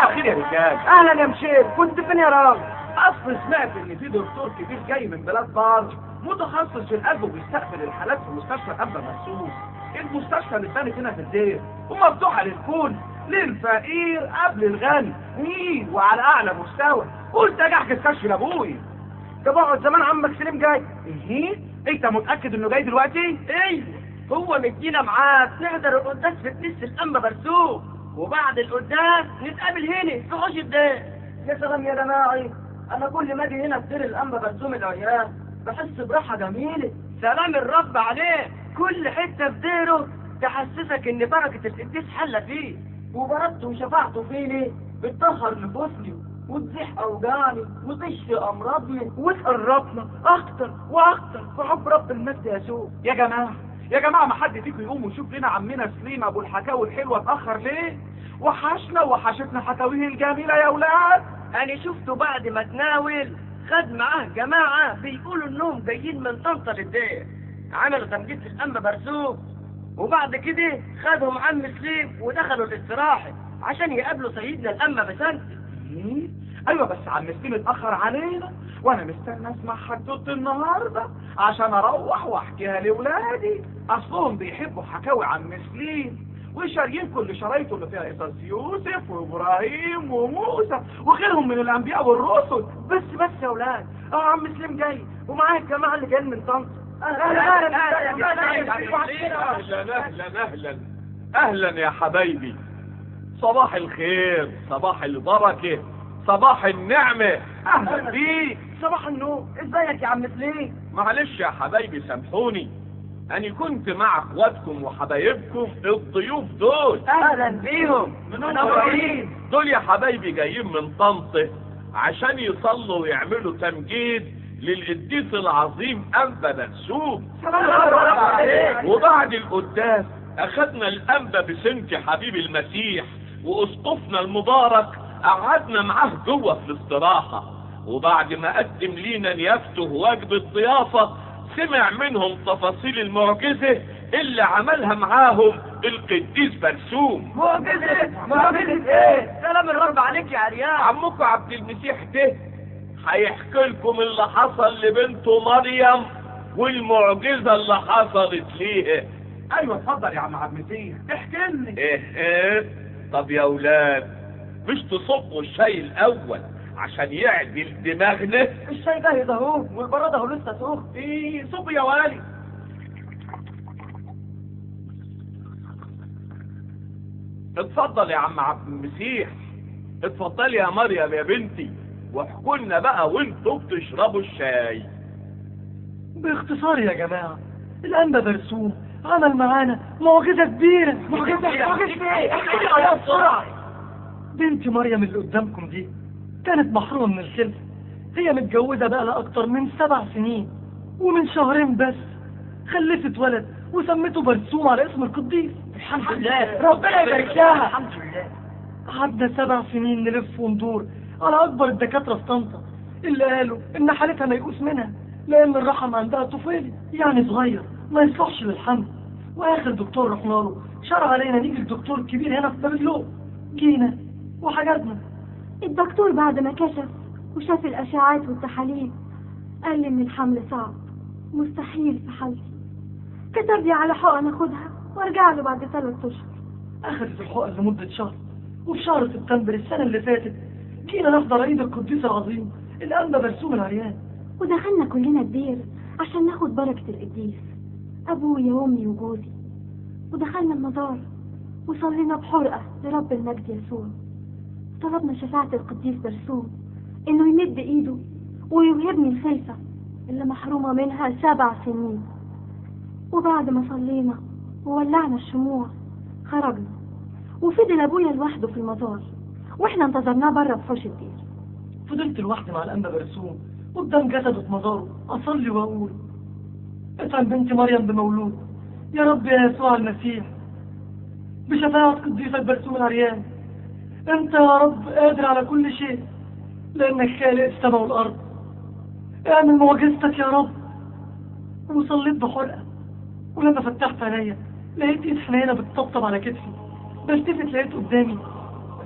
صباح الخير يا رجال اهلا يا مشير كنت فين يا راجل اصل سمعت ان في دكتور كبير جاي من بلاد بار متخصص في القلب وبيستقبل الحالات في مستشفى القلب مخصوص المستشفى اللي اتبنت هنا في الدير ومفتوحه للكل للفقير قبل الغني مين وعلى اعلى مستوى قلت اجي احجز كشف لابوي طب اقعد زمان عمك سليم جاي ايه انت متاكد انه جاي دلوقتي ايوه هو مدينا معاد نحضر القداس في كنيسه الانبا برسوم وبعد القداس نتقابل هنا في حوش الدار يا سلام يا جماعي انا كل ما اجي هنا في دير الانبا برسوم العيال بحس براحه جميله سلام الرب عليه كل حته في ديره تحسسك ان بركه القديس حله فيه وبركته وشفاعته فيني بتطهر نفوسني وتزيح اوجاعي وتشفي امراضني وتقربنا اكتر واكتر في حب رب المجد يسوع يا جماعه يا جماعه ما حد فيكم يقوم ويشوف لنا عمنا سليم ابو الحكاوي الحلوه اتاخر ليه وحشنا وحشتنا حكاويه الجميله يا اولاد انا شفته بعد ما تناول خد معاه جماعه بيقولوا انهم جايين من طنطا للدير عملوا تمجيد في الانبا برسوم وبعد كده خدهم عم سليم ودخلوا الاستراحه عشان يقابلوا سيدنا الانبا بسنتي إيه؟ ايوه بس عم سليم اتاخر علينا وانا مستني اسمع حدوته النهارده عشان اروح واحكيها لاولادي اصلهم بيحبوا حكاوي عم سليم وشاريين كل شرايطه اللي فيها قصص يوسف وابراهيم وموسى وغيرهم من الانبياء والرسل بس بس يا اولاد اه عم سليم جاي ومعاه الجماعه اللي جايين من طنطا أهلاً، أهلاً، أهلاً، اهلا اهلا اهلا اهلا يا حبايبي صباح الخير صباح البركه صباح النعمه اهلا بيك صباح النور ازيك يا عم سليم معلش يا حبايبي سامحوني أنا كنت مع اخواتكم وحبايبكم الضيوف دول اهلا بيهم منورين دول يا حبايبي جايين من طنطا عشان يصلوا ويعملوا تمجيد للقديس العظيم أنبا منسوب وبعد القداس أخدنا الأنبا بسنتي حبيب المسيح وأسقفنا المبارك قعدنا معاه جوه في الاستراحة وبعد ما قدم لينا نيافته واجب الضيافة سمع منهم تفاصيل المعجزة اللي عملها معاهم القديس برسوم معجزه معجزه ايه سلام الرب عليك يا عريان عمكم عبد المسيح ده هيحكي لكم اللي حصل لبنته مريم والمعجزة اللي حصلت ليها ايوه اتفضل يا عم عبد المسيح احكي لي ايه ايه طب يا اولاد مش تصبوا الشاي الاول عشان يعدل دماغنا الشاي جاهز اهو والبراد اهو لسه سخن ايه صب يا والي اتفضل يا عم عبد المسيح اتفضلي يا مريم يا بنتي واحكوا لنا بقى وانتوا بتشربوا الشاي باختصار يا جماعه الانبا برسوم عمل معانا معجزه كبيره معجزه معجزه ايه بسرعه بنت مريم اللي قدامكم دي كانت محرومه من الخلفه هي متجوزه بقى لها اكتر من سبع سنين ومن شهرين بس خلفت ولد وسمته برسوم على اسم القديس الحمد لله ربنا يبارك لها الحمد لله قعدنا سبع سنين نلف وندور على اكبر الدكاتره في طنطا اللي قالوا ان حالتها ميؤوس منها لان الرحم عندها طفيلي يعني صغير ما يصلحش للحمل واخر دكتور رحنا له شرع علينا نيجي لدكتور كبير هنا في بابليون جينا وحجزنا الدكتور بعد ما كشف وشاف الأشعاعات والتحاليل قال لي إن الحمل صعب مستحيل في حالتي كتب لي على حقن أخدها وأرجع له بعد ثلاث أشهر أخذت الحقن لمدة شهر وفي شهر سبتمبر السنة اللي فاتت جينا نحضر عيد القديس العظيم الأنبا برسوم العريان ودخلنا كلنا الدير عشان ناخد بركة القديس أبويا وأمي وجوزي ودخلنا المزار وصلينا بحرقة لرب المجد يسوع طلبنا شفاعة القديس برسوم إنه يمد إيده ويوهبني الخلفة اللي محرومة منها سبع سنين وبعد ما صلينا وولعنا الشموع خرجنا وفضل أبويا لوحده في المزار وإحنا انتظرناه بره في حوش الدير فضلت لوحدي مع الأنبا برسوم قدام جسده في مزاره أصلي وأقول اطعم بنت مريم بمولود يا رب يا يسوع المسيح بشفاعة قديسك برسوم العريان انت يا رب قادر على كل شيء لانك خالق السماء والارض اعمل معجزتك يا رب وصليت بحرقة ولما فتحت عينيا لقيت ايد حنينة بتطبطب على كتفي بلتفت لقيت قدامي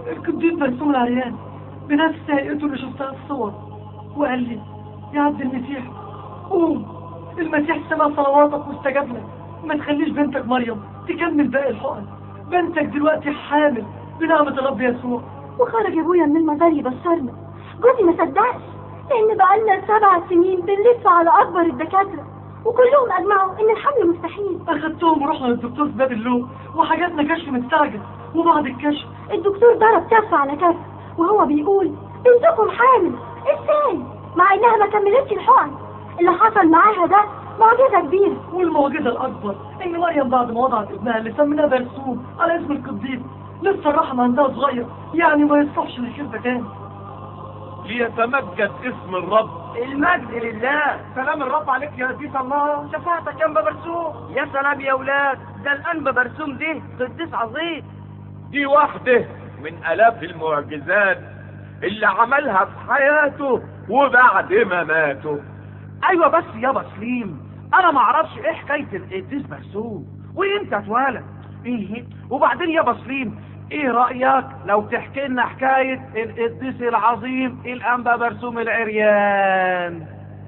القديس مرسوم العريان بنفس هيئته اللي شفتها في الصور وقال لي يا عبد المسيح قوم المسيح سمع صلواتك واستجاب لك ما تخليش بنتك مريم تكمل باقي الحقن بنتك دلوقتي حامل بنعمة الرب يسوع وخرج ابويا من المزار يبشرنا جوزي ما صدقش لان بقالنا سبع سنين بنلف على اكبر الدكاتره وكلهم اجمعوا ان الحمل مستحيل اخدتهم ورحنا للدكتور في باب اللوم وحجزنا كشف مستعجل وبعد الكشف الدكتور ضرب كف على كف وهو بيقول بنتكم حامل ازاي مع انها ما كملتش الحقن اللي حصل معاها ده معجزه كبيره والمعجزة الأكبر إن مريم بعد ما وضعت ابنها اللي سميناه برسوم على اسم القديس لسه الرحم عندها صغير يعني ما يصلحش للخلفة تاني ليتمجد اسم الرب المجد لله سلام الرب عليك يا قديس الله شفاعتك يا انبا برسوم يا سلام يا اولاد ده الانبا برسوم دي قديس عظيم دي واحدة من آلاف المعجزات اللي عملها في حياته وبعد ما ماته ايوه بس يابا سليم انا ما اعرفش ايه حكايه القديس مرسوم وامتى اتولد ايه وبعدين يابا سليم ايه رايك لو تحكي لنا حكايه القديس العظيم الانبا برسوم العريان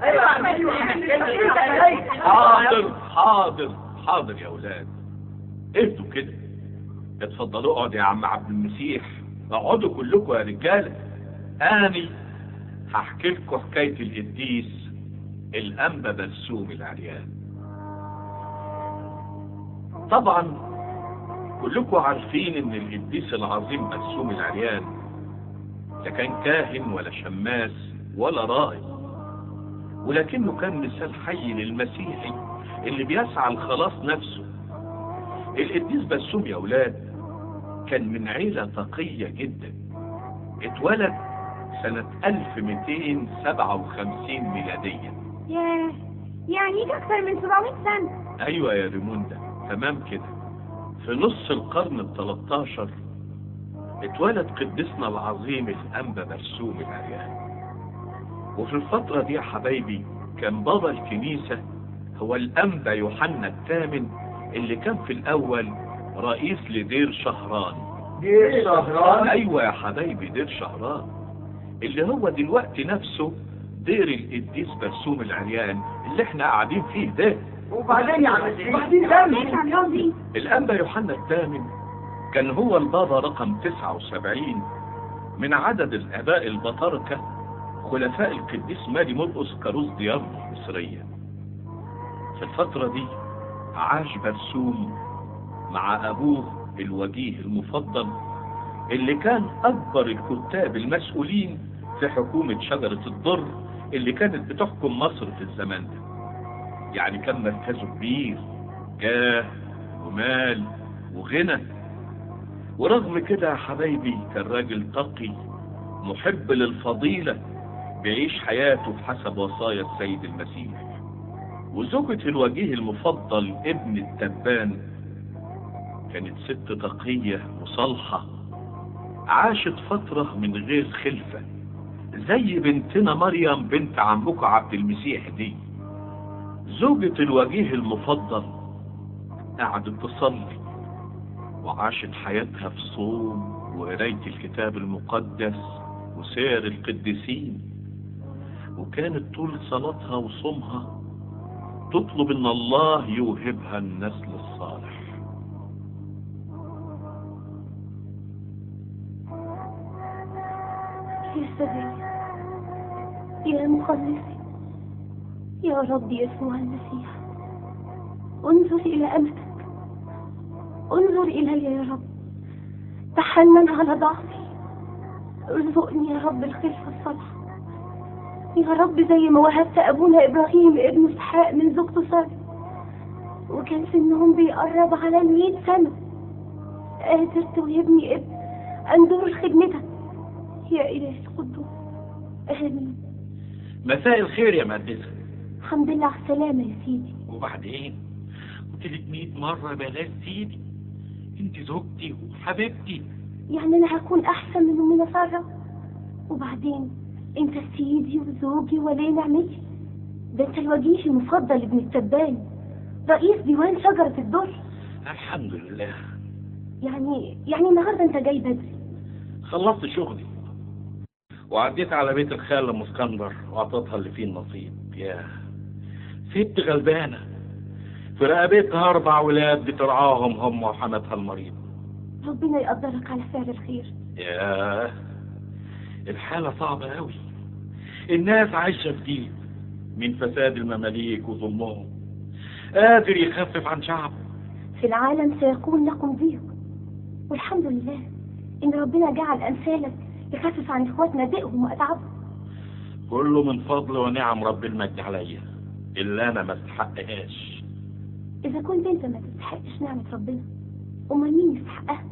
حاضر حاضر حاضر يا اولاد اهدوا كده اتفضلوا اقعد يا عم عبد المسيح اقعدوا كلكم يا رجاله اني هحكي لكم حكايه القديس الانبا برسوم العريان طبعا كلكم عارفين ان القديس العظيم برسوم العريان لا كان كاهن ولا شماس ولا راهب ولكنه كان مثال حي للمسيحي اللي بيسعى لخلاص نفسه القديس برسوم يا اولاد كان من عيلة تقية جدا اتولد سنة 1257 ميلادية ياه يعني يجي اكتر من 700 سنه ايوه يا ريموندا تمام كده في نص القرن ال 13 اتولد قديسنا العظيم الانبا برسوم العريان وفي الفترة دي يا حبايبي كان بابا الكنيسة هو الانبا يوحنا الثامن اللي كان في الاول رئيس لدير شهران دي شهران ايوه يا حبايبي دير شهران اللي هو دلوقتي نفسه دير القديس برسوم العريان اللي احنا قاعدين فيه ده وبعدين يا عم ايش عم قصدي الأنبا يوحنا الثامن كان هو البابا رقم 79 من عدد الآباء البطاركة خلفاء القديس ماري مرقس كاروس ديار المصرية في الفترة دي عاش برسوم مع أبوه الوجيه المفضل اللي كان أكبر الكتاب المسؤولين في حكومة شجرة الضر اللي كانت بتحكم مصر في الزمان ده يعني كان مركزه كبير جاه ومال وغنى ورغم كده يا حبايبي كان راجل تقي محب للفضيلة بيعيش حياته بحسب وصايا السيد المسيح وزوجة الوجيه المفضل ابن التبان كانت ست تقية وصالحة عاشت فترة من غير خلفة زي بنتنا مريم بنت عمكم عبد المسيح دي زوجة الوجيه المفضل قعدت تصلي وعاشت حياتها في صوم وقراية الكتاب المقدس وسير القديسين وكانت طول صلاتها وصومها تطلب ان الله يوهبها النسل الصالح يا سيدي يا مخلصي يا رب يسوع المسيح انظر إلى أمتك انظر إلي يا رب تحنن على ضعفي ارزقني يا رب الخلفة الصالحة يا رب زي ما وهبت أبونا إبراهيم ابن إسحاق من زوجته سارة وكان سنهم بيقرب على المئة سنة قادر توهبني ابن أندور خدمتك يا إله القدوس آمين مساء الخير يا مهندسة الحمد لله على السلامة يا سيدي وبعدين قلت لك 100 مرة بلاش سيدي انت زوجتي وحبيبتي يعني أنا هكون أحسن من أمنا سارة وبعدين أنت سيدي وزوجي ولي نعمتي ده أنت الوجيه المفضل ابن التبان رئيس ديوان شجرة الدر الحمد لله يعني يعني النهاردة أنت جاي بدري خلصت شغلي وعديت على بيت الخال ام اسكندر واعطيتها اللي فيه النصيب ياه ست غلبانه في رقبتها اربع ولاد بترعاهم هم وحماتها المريض ربنا يقدرك على فعل الخير ياه الحالة صعبة أوي الناس عايشة في ضيق من فساد المماليك وظلمهم قادر يخفف عن شعبه في العالم سيكون لكم ضيق والحمد لله إن ربنا جعل أمثالك يخفف عن إخواتنا ضيقهم وأتعبهم كله من فضل ونعم رب المجد عليا اللي أنا ما استحقهاش إذا كنت أنت ما تستحقش نعمة ربنا أمال مين يستحقها؟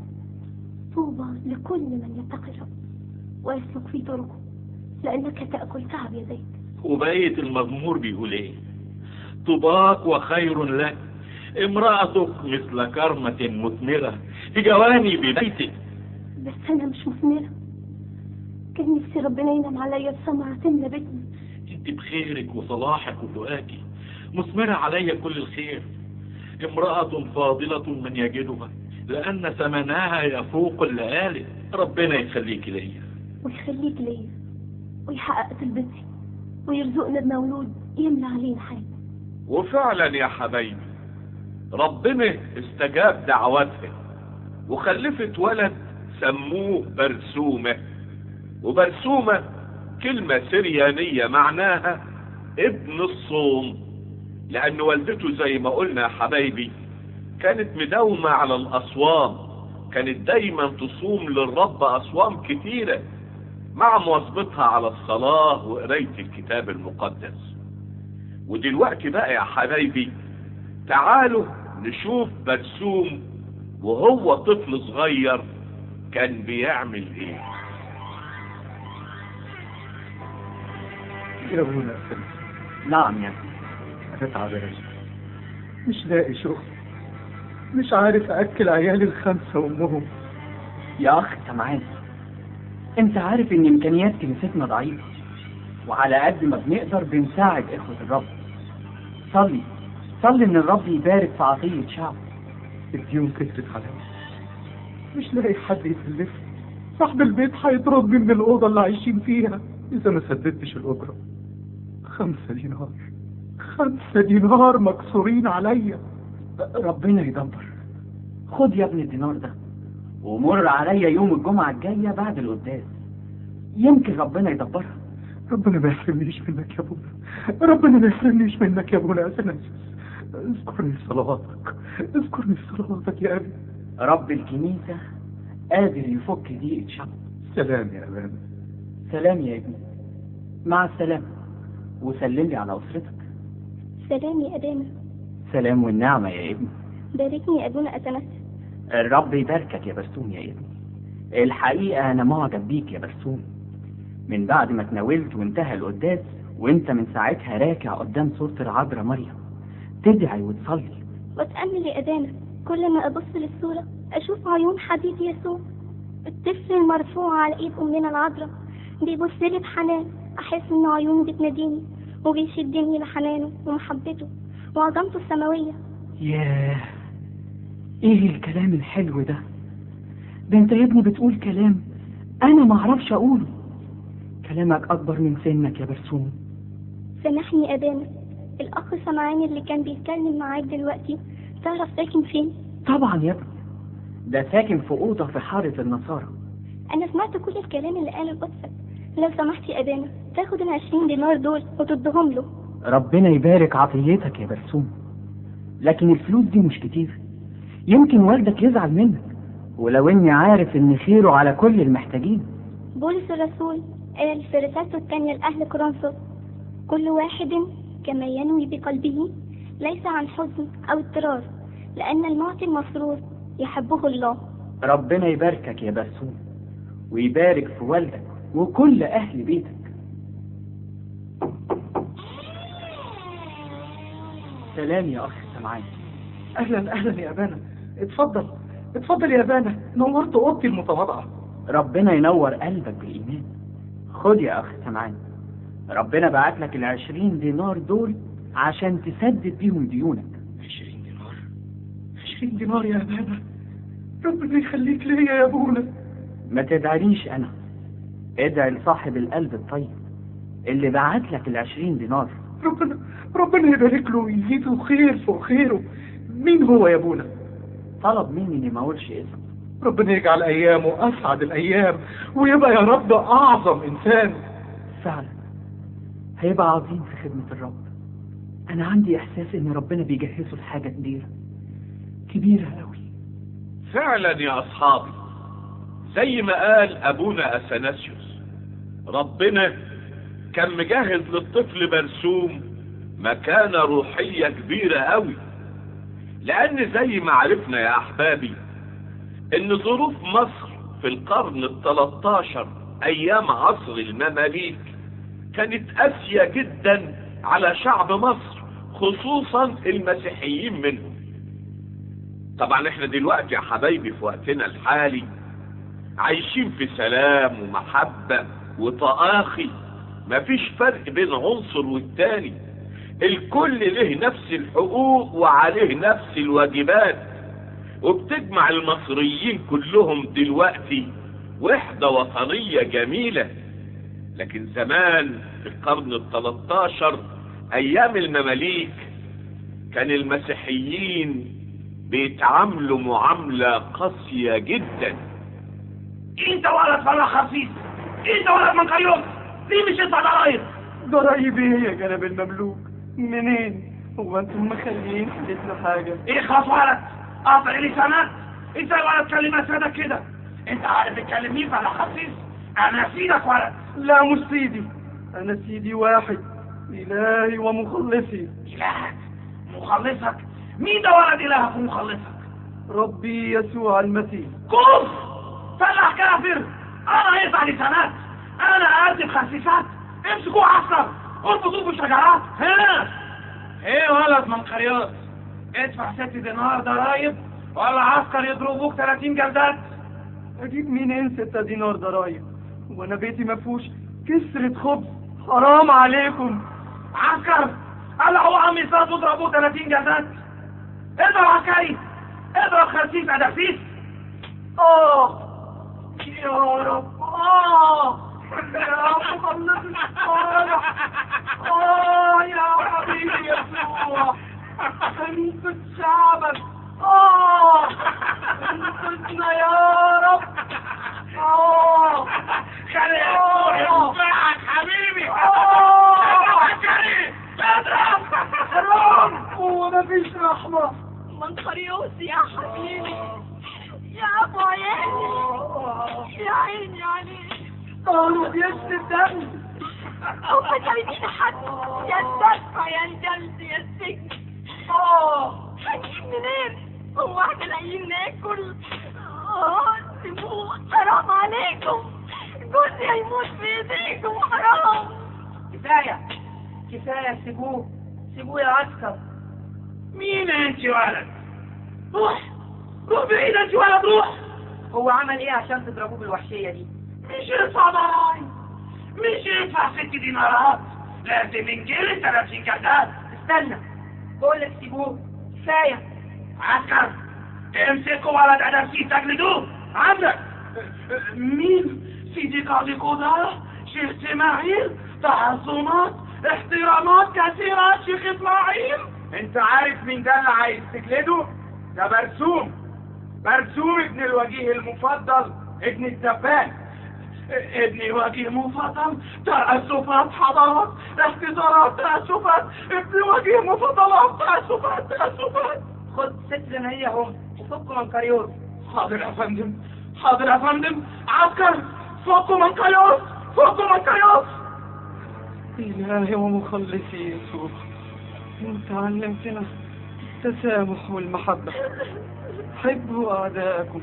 طوبى لكل من يتقي الرب ويسلك في طرقه لأنك تأكل تعب يديك وبقية المزمور بيقول ايه طباك وخير لك امرأتك مثل كرمة مثمرة في جوانب بيتك بس أنا مش مثمرة كان نفسي ربنا ينعم عليا بثمرة تملى بيتنا انت بخيرك وصلاحك ودعائك مثمرة علي كل الخير امرأة فاضلة من يجدها لأن ثمنها يفوق اللآلئ ربنا يخليك ليا ويخليك ليا ويحقق طلبتي ويرزقنا بمولود يملى علينا حياة وفعلا يا حبايبي ربنا استجاب دعواتها وخلفت ولد سموه برسومة وبرسومة كلمة سريانية معناها ابن الصوم لأن والدته زي ما قلنا يا حبايبي كانت مداومة على الأصوام كانت دايما تصوم للرب أصوام كتيرة مع مواظبتها على الصلاة وقراية الكتاب المقدس ودلوقتي بقى يا حبايبي تعالوا نشوف برسوم وهو طفل صغير كان بيعمل ايه يا ابونا نعم يا هتتعب يا رجل مش لاقي شغل مش عارف اكل عيالي الخمسه وامهم يا أخ سمعان أنت عارف إن إمكانيات كنيستنا ضعيفة وعلى قد ما بنقدر بنساعد إخوة الرب صلي صلي إن الرب يبارك في عطية شعبه الديون كترت عليا مش لاقي حد يكلفني صاحب البيت هيطردني من الأوضة اللي عايشين فيها إذا ما سددتش الأجرة خمسة دينار خمسة دينار مكسورين عليا ربنا يدبر خد يا ابني الدينار ده ومر عليا يوم الجمعة الجاية بعد القداس يمكن ربنا يدبرها ربنا ما يحرمنيش منك يا ابونا ربنا ما يحرمنيش منك يا ابونا يا سناسس اذكرني في صلواتك اذكرني في صلواتك يا ابي رب الكنيسة قادر يفك ضيقة شعبه سلام يا ابانا سلام يا ابني مع السلامة وسلم لي على أسرتك سلام يا أبانا سلام والنعمة يا ابني باركني يا أبونا أتمسك الرب يباركك يا برسوم يا ابني الحقيقة أنا معجب بيك يا برسوم من بعد ما تناولت وانتهى القداس وانت من ساعتها راكع قدام صورة العذراء مريم تدعي وتصلي واتأمل يا أبانا كل ما أبص للصورة أشوف عيون حبيبي يسوع الطفل المرفوع على إيد أمنا العذراء بيبص لي بحنان أحس إن عيونه بتناديني وبيشدني لحنانه ومحبته وعظمته السماوية ياه ايه الكلام الحلو ده ده انت يا ابني بتقول كلام انا ما اعرفش اقوله كلامك اكبر من سنك يا برسوم سامحني يا أبانا الأخ سمعان اللي كان بيتكلم معاك دلوقتي تعرف ساكن فين؟ طبعا يا ابني ده ساكن في اوضه في حاره النصارى أنا سمعت كل الكلام اللي قاله قدسك لو سمحت يا أبانا تاخد العشرين دينار دول وتدهم له ربنا يبارك عطيتك يا برسوم لكن الفلوس دي مش كتير يمكن والدك يزعل منك ولو اني عارف ان خيره على كل المحتاجين بولس الرسول قال في رسالته الثانية لأهل كورنثوس كل واحد كما ينوي بقلبه ليس عن حزن أو اضطرار لأن المعطي المسرور يحبه الله ربنا يباركك يا برسوم ويبارك في والدك وكل اهل بيتك سلام يا اخ سمعان اهلا اهلا يا ابانا اتفضل اتفضل يا ابانا نورت اوضتي المتواضعه ربنا ينور قلبك بالإيمان خد يا أخ سمعان ربنا بعت لك العشرين دينار دول عشان تسدد بيهم ديونك عشرين دينار 20 دينار يا ابانا ربنا يخليك ليا يا ابونا ما تدعينيش انا ادعي لصاحب القلب الطيب اللي بعت لك العشرين دينار ربنا ربنا يبارك له ويزيده خير فوق خيره مين هو يا ابونا طلب مني اني ما اقولش اسمه ربنا يجعل ايامه اسعد الايام ويبقى يا رب اعظم انسان فعلا هيبقى عظيم في خدمة الرب انا عندي احساس ان ربنا بيجهزه لحاجة كبيرة كبيرة قوي فعلا يا اصحابي زي ما قال ابونا اثناسيوس ربنا كان مجهز للطفل برسوم مكانة روحية كبيرة قوي لان زي ما عرفنا يا احبابي ان ظروف مصر في القرن الثلاثاشر ايام عصر المماليك كانت قاسية جدا على شعب مصر خصوصا المسيحيين منهم طبعا احنا دلوقتي يا حبايبي في وقتنا الحالي عايشين في سلام ومحبة وتآخي مفيش فرق بين عنصر والتاني الكل له نفس الحقوق وعليه نفس الواجبات وبتجمع المصريين كلهم دلوقتي وحدة وطنية جميلة لكن زمان في القرن الثلاثاشر ايام المماليك كان المسيحيين بيتعاملوا معاملة قاسية جدا انت ولد فلا خفيف انت ولد من قيوم ليه مش يدفع ضرايب ضرايب ايه يا جناب المملوك منين هو انتم مخليين حدثنا حاجة ايه خلاص ولد قاطع لي سنة انت يا ولد كلمة سادة كده انت عارف تتكلم مين فلا خفيف انا سيدك ولد لا مش سيدي انا سيدي واحد الهي ومخلصي إلهك مخلصك مين ده ولد إلهك ومخلصك ربي يسوع المسيح كف فلاح كافر أنا هيطلع لسانات أنا أقدم خسيسات امسكوا عسكر اربطوه بالشجرات ها ايه ولد من قريات ادفع ست دينار ضرايب ولا عسكر يضربوك 30 جلدات اجيب منين ستة دينار ضرايب وانا بيتي ما فيهوش كسرة خبز حرام عليكم عسكر قلعوا عمي صاد واضربوه 30 جلدات اضرب عسكري اضرب خسيس ادفيس اه يا رب اه يا مخلص الصالح اه يا حبيبي يسوع خليفة شعبك اه انقذنا يا رب اه خلي يسوع ينفعك حبيبي اه عسكري اضرب حرام هو مفيش رحمة منقريوس يا حبيبي يا ابو عيني يا عيني عليك قالوا بيشت الدم او مجاهدين حد يا الدفع يا الجلد يا السجن اه هنجيب منين هو احنا لاقيين ناكل اه سيبوه حرام عليكم جوزي هيموت في ايديكم حرام كفاية كفاية سيبوه سيبوه يا عسكر مين انت ولد روح روح بعيد انت ولد روح هو عمل ايه عشان تضربوه بالوحشية دي مش يدفع ضرايب مش يدفع ست دينارات لازم ينجلد 30 جلدات استنى بقول لك سيبوه كفاية عسكر امسكوا ولد ادرسي تجلدوه عندك مين سيدي قاضي قضاء شيخ اسماعيل تعظمات احترامات كثيرة شيخ اسماعيل انت عارف مين ده اللي عايز تجلده ده برسوم برسوم ابن الوجيه المفضل ابن الدبان ابن وجيه مفضل تأسفات حضارات احتضارات تأسفات ابن وجيه مفضلات تأسفات تأسفات خد ست زناية هم وفكوا من كاريوس حاضر يا فندم حاضر يا فندم عسكر فوقوا من كيوس فوقوا من كيوس إلهي ومخلصي يسوع انت علمتنا التسامح والمحبة حبوا أعداءكم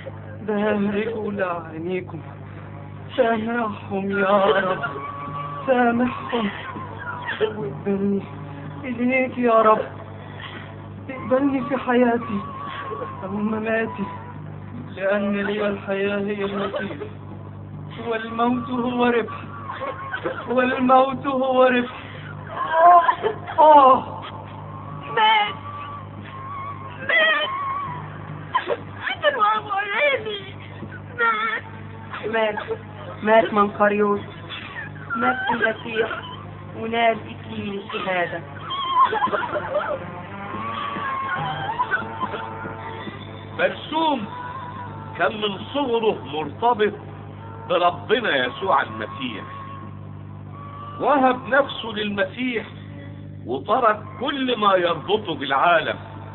باركوا لأعينيكم سامحهم يا رب سامحهم واقبلني إليك يا رب اقبلني في حياتي أو مماتي لأن لي الحياة هي المسيح والموت هو ربح والموت هو ربح آه مات مات عشان وابو عيني مات مات مات منقريوس مات المسيح ونال إكليل الشهادة برسوم كان من صغره مرتبط بربنا يسوع المسيح وهب نفسه للمسيح وترك كل ما يربطه بالعالم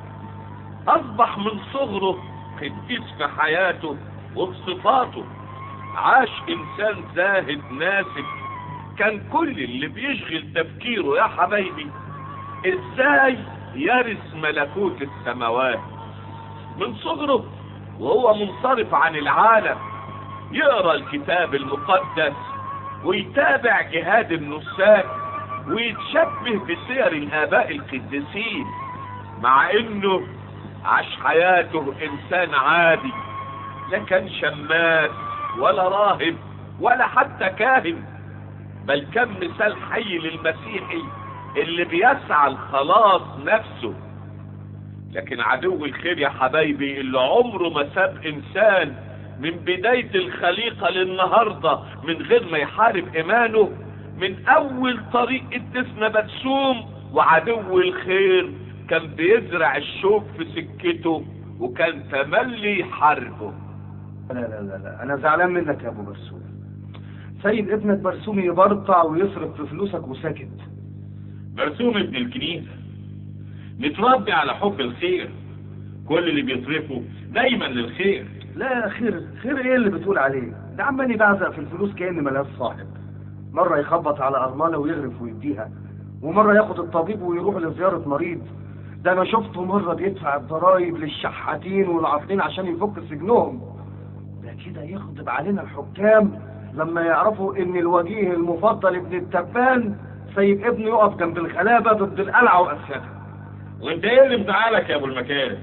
أصبح من صغره قديس في حياته وبصفاته عاش إنسان زاهد ناسك كان كل اللي بيشغل تفكيره يا حبايبي إزاي يرث ملكوت السماوات من صغره وهو منصرف عن العالم يقرا الكتاب المقدس ويتابع جهاد النساك ويتشبه بسير الاباء القديسين مع انه عاش حياته انسان عادي لا كان شماس ولا راهب ولا حتى كاهن بل كان مثال حي للمسيحي اللي بيسعى لخلاص نفسه لكن عدو الخير يا حبايبي اللي عمره ما ساب انسان من بداية الخليقة للنهاردة من غير ما يحارب ايمانه من اول طريق قدسنا برسوم وعدو الخير كان بيزرع الشوك في سكته وكان تملي حربه لا لا لا لا انا زعلان منك يا ابو برسوم سيد ابنك برسوم يبرطع ويصرف في فلوسك وساكت مرسوم ابن الكنيسة متربي على حب الخير كل اللي بيصرفه دايما للخير لا خير خير ايه اللي بتقول عليه ده عمال يبعزق في الفلوس كأن ملهاش صاحب مرة يخبط على أرملة ويغرف ويديها ومرة ياخد الطبيب ويروح لزيارة مريض ده أنا شفته مرة بيدفع الضرايب للشحاتين والعاطلين عشان يفك سجنهم ده كده يغضب علينا الحكام لما يعرفوا إن الوجيه المفضل ابن التبان سيب ابنه يقف جنب الغلابة ضد القلعة وأسيادها وانت ايه اللي مزعلك يا ابو المكارم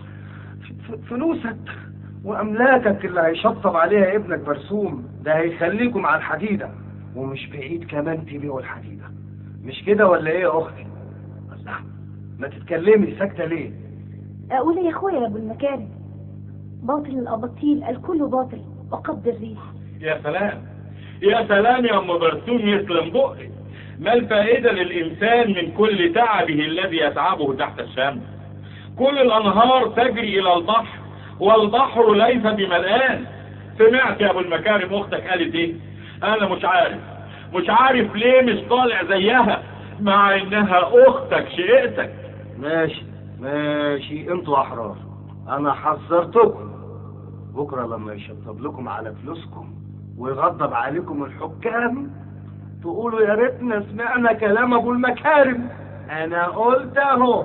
ف- فلوسك واملاكك اللي هيشطب عليها ابنك برسوم ده هيخليكم على الحديده ومش بعيد كمان تبيعوا الحديده مش كده ولا ايه يا اختي الله ما تتكلمي ساكته ليه أقول يا أخويا يا أبو المكارم باطل الأباطيل الكل باطل وقبض الريح يا سلام يا سلام يا ام برسوم يسلم بقي ما الفائدة للإنسان من كل تعبه الذي يتعبه تحت الشمس كل الأنهار تجري إلى البحر والبحر ليس بملآن سمعت يا أبو المكارم أختك قالت إيه أنا مش عارف مش عارف ليه مش طالع زيها مع إنها أختك شقتك ماشي ماشي انتوا احرار انا حذرتكم بكره لما يشطب لكم على فلوسكم ويغضب عليكم الحكام تقولوا يا ريتنا سمعنا كلام ابو المكارم انا قلت اهو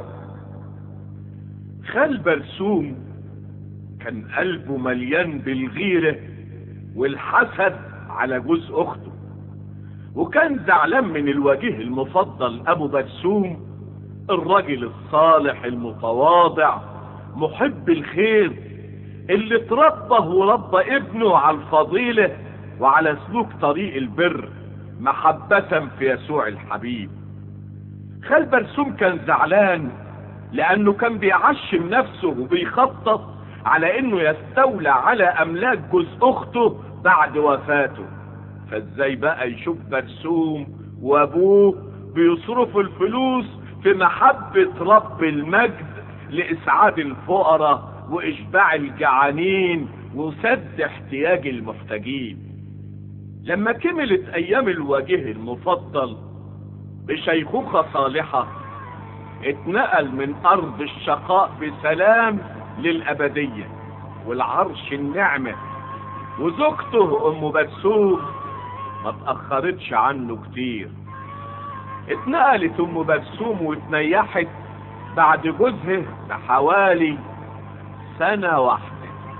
خال برسوم كان قلبه مليان بالغيرة والحسد على جوز أخته وكان زعلان من الوجيه المفضل أبو برسوم الراجل الصالح المتواضع محب الخير اللي اتربى وربى ابنه على الفضيلة وعلى سلوك طريق البر محبة في يسوع الحبيب خال برسوم كان زعلان لانه كان بيعشم نفسه وبيخطط على انه يستولى على املاك جوز اخته بعد وفاته فازاي بقى يشوف برسوم وابوه بيصرفوا الفلوس في محبة رب المجد لاسعاد الفقراء واشباع الجعانين وسد احتياج المحتاجين لما كملت ايام الوجيه المفضل بشيخوخة صالحة اتنقل من ارض الشقاء بسلام للابدية والعرش النعمة وزوجته ام برسوم ما تأخرتش عنه كتير اتنقلت ام برسوم واتنيحت بعد جوزها بحوالي سنة واحدة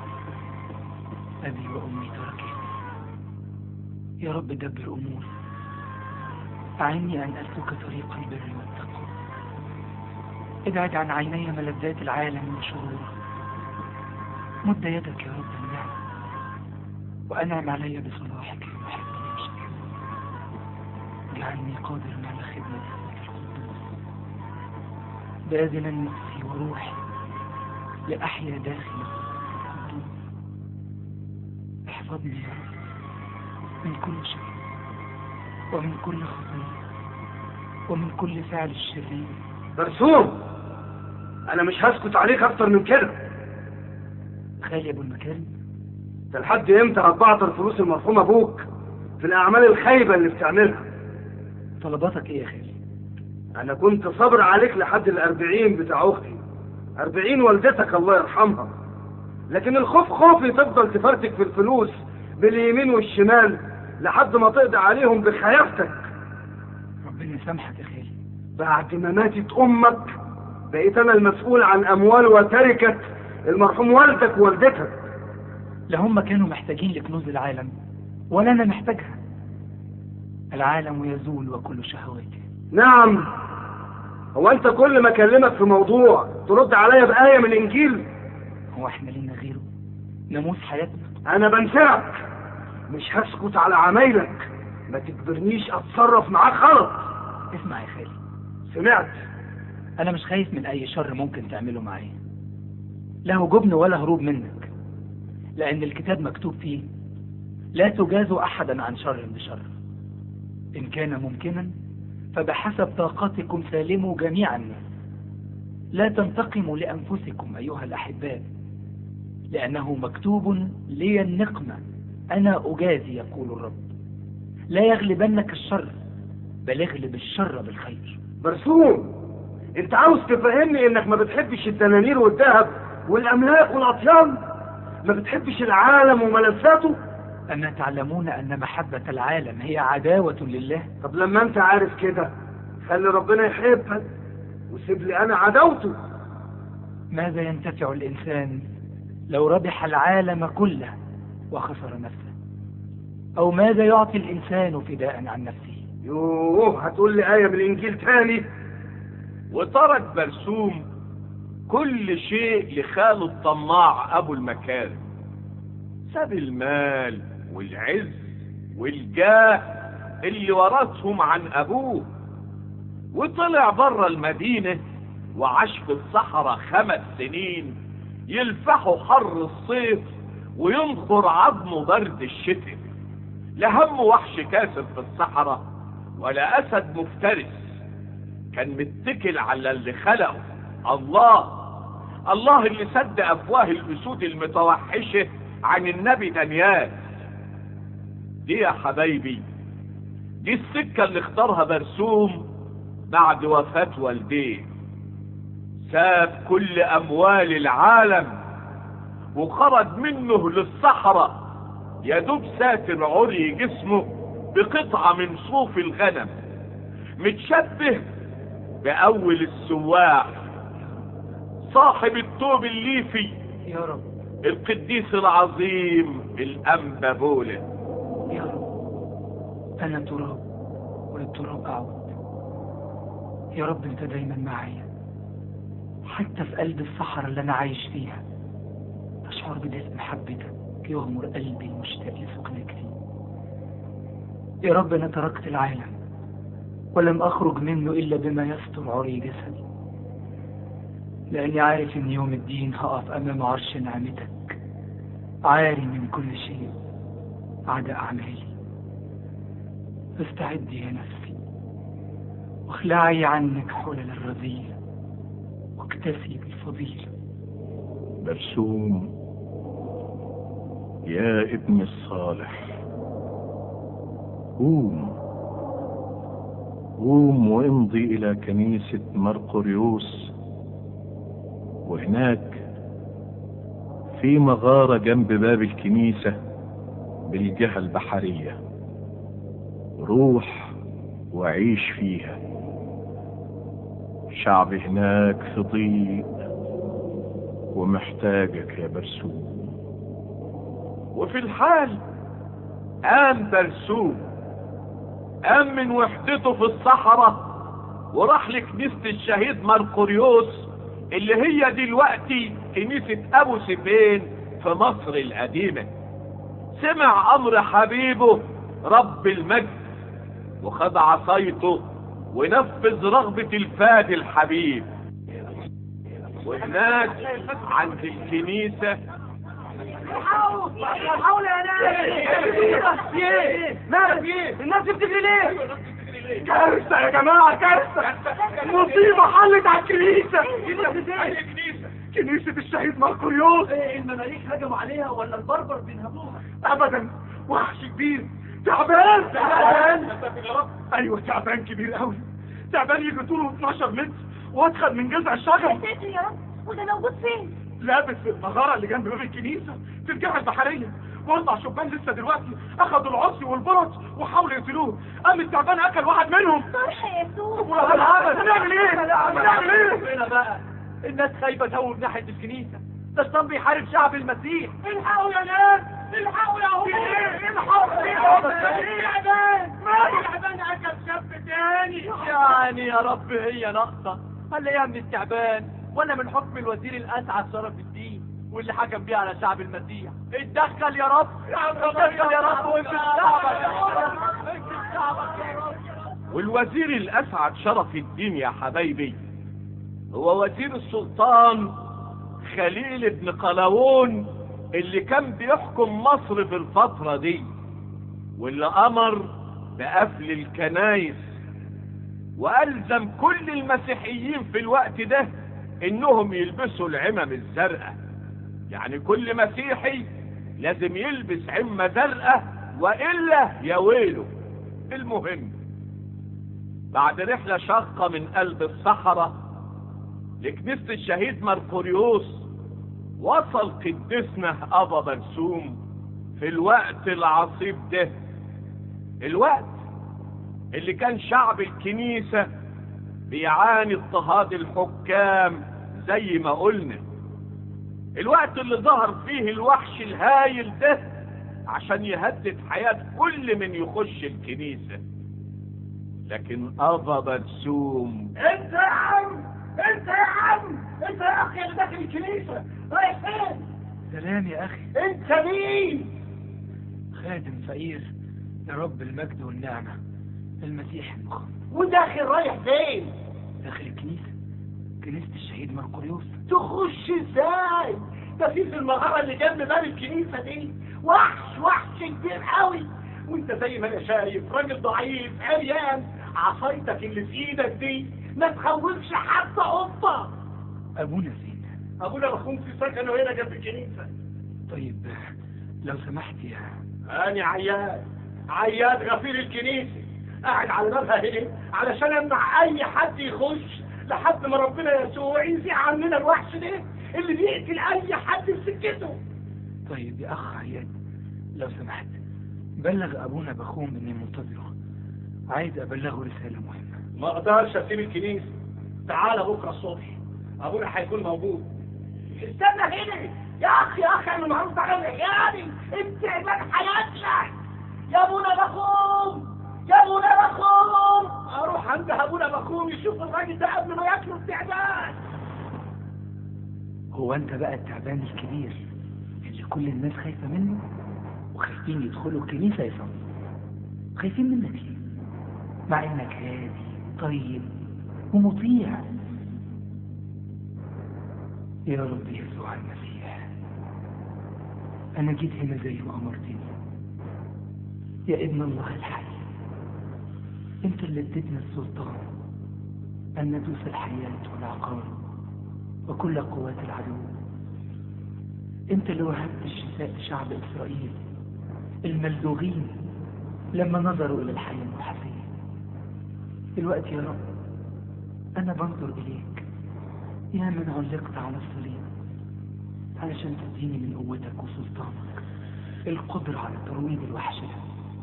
أبي وأمي تركتني يا رب دبر أموري أعني أن أسلك طريق البر والتقوى ابعد عن عيني ملذات العالم وشروره مد يدك يا رب النعم وأنعم علي بصلاحك وحبني بشكر اجعلني قادرا على خدمة اسمك القدوس بأذن نفسي وروحي لأحيا داخلي القدوس احفظني يا رب من كل شر ومن كل خطية ومن كل فعل الشرير برسوم انا مش هسكت عليك اكتر من كده خالي ابو المكارم انت لحد امتى هتبعتر فلوس المرحوم ابوك في الاعمال الخايبه اللي بتعملها طلباتك ايه يا خالي انا كنت صابر عليك لحد الاربعين بتاع اختي اربعين والدتك الله يرحمها لكن الخوف خوفي تفضل تفرتك في الفلوس باليمين والشمال لحد ما تقضي عليهم بخيافتك ربنا يسامحك يا خالي بعد ما ماتت امك بقيت انا المسؤول عن اموال وتركه المرحوم والدك ووالدتك لا هم كانوا محتاجين لكنوز العالم ولا انا محتاجها العالم يزول وكل شهواته نعم هو انت كل ما اكلمك في موضوع ترد عليا بآية من الانجيل هو احنا لينا غيره ناموس حياتنا انا بنفعك مش هسكت على عمايلك ما تجبرنيش اتصرف معاك غلط اسمع يا خالي سمعت انا مش خايف من اي شر ممكن تعمله معايا لا هو جبن ولا هروب منك لان الكتاب مكتوب فيه لا تجازوا احدا عن شر بشر ان كان ممكنا فبحسب طاقتكم سالموا جميع الناس لا تنتقموا لانفسكم ايها الاحباء لانه مكتوب لي النقمه انا اجازي يقول الرب لا يغلبنك الشر بل اغلب الشر بالخير برسوم انت عاوز تفهمني انك ما بتحبش الدنانير والذهب والاملاك والاطيان ما بتحبش العالم وملذاته أما تعلمون أن محبة العالم هي عداوة لله طب لما انت عارف كده خلي ربنا يحبك وسيب لي انا عداوته ماذا ينتفع الإنسان لو ربح العالم كله وخسر نفسه أو ماذا يعطي الإنسان فداء عن نفسه يوه هتقول لي آية من الإنجيل تاني وترك برسوم كل شيء لخاله الطماع ابو المكارم ساب المال والعز والجاه اللي ورثهم عن ابوه وطلع بره المدينة وعاش في الصحراء خمس سنين يلفحوا حر الصيف وينخر عظمه برد الشتاء لا هم وحش كاسر في الصحراء ولا اسد مفترس كان متكل على اللي خلقه الله الله اللي سد افواه الاسود المتوحشه عن النبي دانيال دي يا حبايبي دي السكه اللي اختارها برسوم بعد وفاه والديه ساب كل اموال العالم وخرج منه للصحراء يدوب ساتر عري جسمه بقطعه من صوف الغنم متشبه باول السواح صاحب التوب الليفي يا رب القديس العظيم الانبا بوله يا رب أنا تراب وللتراب أعود يا رب أنت دايما معايا حتى في قلب الصحراء اللي أنا عايش فيها أشعر بدفء محبتك يغمر قلبي المشتاق لسكنك يا رب أنا تركت العالم ولم أخرج منه إلا بما يستر عري جسدي لأني عارف إن يوم الدين هقف أمام عرش نعمتك عاري من كل شيء عدا أعمالي استعدي يا نفسي واخلعي عنك حلل الرذيلة واكتفي بالفضيلة برسوم يا ابن الصالح قوم قوم وامضي إلى كنيسة مرقريوس وهناك في مغارة جنب باب الكنيسة بالجهة البحرية روح وعيش فيها شعب هناك في ضيق ومحتاجك يا برسوم وفي الحال قام برسوم قام من وحدته في الصحراء وراح لكنيسة الشهيد مرقريوس اللي هي دلوقتي كنيسة أبو سفين في مصر القديمة سمع أمر حبيبه رب المجد وخد عصايته ونفذ رغبة الفاد الحبيب وهناك عند الكنيسة حول يا ناس في ايه مالك في ايه الناس بتجري ليه كارثة يا جماعة كارثة مصيبة حلت على الكنيسة كنيسة الشهيد ماركوريوس المماليك هجموا عليها ولا البربر بينهبوها ابدا وحش كبير تعبان تعبان ايوه تعبان كبير قوي تعبان يجي طوله 12 متر وادخل من جذع الشجر يا ساتر يا رب وده موجود فين؟ لابس في المغارة اللي جنب باب الكنيسة في الجبهة البحرية واربع شبان لسه دلوقتي اخدوا العصي والبرص وحاولوا يقتلوه قام التعبان اكل واحد منهم صرح يا يسوع والعبد هنعمل ايه؟ هنعمل ايه؟ هنا بقى الناس خايفة تهوب ناحية الكنيسة ده الشيطان بيحارب شعب المسيح الحقوا يا ناس الحقوا يا هو الحقوا يا تعبان ماله تعبان اكل شاب تاني يعني يا رب هي ناقصة هنلاقيها من التعبان ولا من حكم الوزير الأسعد شرف الدين واللي حكم بيه على شعب المسيح اتدخل يا رب اتدخل يا رب وانقذ شعبك يا رب انقذ شعبك يا رب والوزير الأسعد شرف الدين يا حبايبي هو وزير السلطان خليل بن قلاوون اللي كان بيحكم مصر في الفترة دي واللي أمر بقفل الكنايس وألزم كل المسيحيين في الوقت ده إنهم يلبسوا العمم الزرقاء يعني كل مسيحي لازم يلبس عمة زرقاء وإلا يا ويله المهم بعد رحلة شاقة من قلب الصحراء لكنيسة الشهيد مرقوريوس وصل قدسنا أبا برسوم في الوقت العصيب ده الوقت اللي كان شعب الكنيسة بيعاني اضطهاد الحكام زي ما قلنا الوقت اللي ظهر فيه الوحش الهايل ده عشان يهدد حياة كل من يخش الكنيسة لكن أبا برسوم انت يا عم انت يا عم انت يا اخي اللي داخل الكنيسة رايح فين سلام يا أخي انت مين خادم فقير لرب المجد والنعمة المسيح المخلص وداخل رايح فين داخل الكنيسة كنيسة الشهيد مرقريوس تخش ازاي ده في في المغارة اللي جنب باب الكنيسة دي وحش وحش كبير قوي وانت زي ما انا شايف راجل ضعيف عريان عصايتك اللي في ايدك دي ما تخوفش حتى قطة أبونا فين ابونا مخوم في سكنه هنا جنب الكنيسة طيب لو سمحت يا انا عياد عياد غفير الكنيسة قاعد على بابها هنا علشان امنع اي حد يخش لحد ما ربنا يسوع يزيع عننا الوحش ده اللي بيقتل اي حد في سكته طيب يا أخ عياد لو سمحت بلغ أبونا بخوم إني منتظره عايز أبلغه رسالة مهمة ما اقدرش اسيب الكنيسة تعالى بكرة الصبح ابونا هيكون موجود استنى هنا يا اخي يا اخي انا معروف على العيالي انت عباد حياتنا يا ابونا بخوم يا ابونا بخوم اروح عند ابونا بخوم يشوف الراجل ده قبل ما ياكله التعبان هو أنت بقى التعبان الكبير اللي كل الناس خايفة منه وخايفين يدخلوا الكنيسة يصلوا خايفين منك ليه؟ مع إنك هادي طيب ومطيع يا رب يسوع المسيح أنا جيت هنا زي ما أمرتني يا ابن الله الحي أنت اللي اديتنا السلطان أن ندوس الحياة والعقار وكل قوات العدو أنت اللي وهبت الشفاء لشعب إسرائيل الملدوغين لما نظروا إلى الحياة المحسية دلوقتي يا رب أنا بنظر إليك يا من علقت على الصليب علشان تديني من قوتك وسلطانك القدرة على ترويض الوحش ده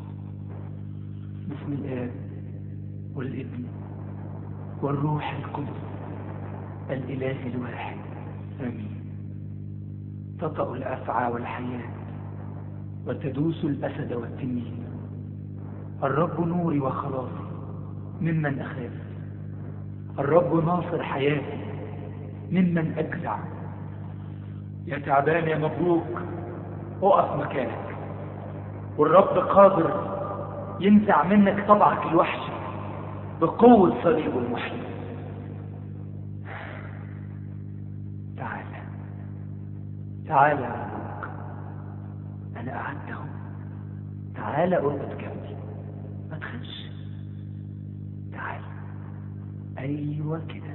باسم الآب والابن والروح القدس الإله الواحد آمين تطأ الأفعى والحياة وتدوس الأسد والتنين الرب نوري وخلاصي ممن أخاف الرب ناصر حياتي ممن أجزع يا تعبان يا مبروك اقف مكانك والرب قادر ينزع منك طبعك الوحشي بقوة صليبه المحيي تعال تعال يا مبروك انا قعدت اهو تعالى اقعد جنبي ما تخافش تعالى ايوه كده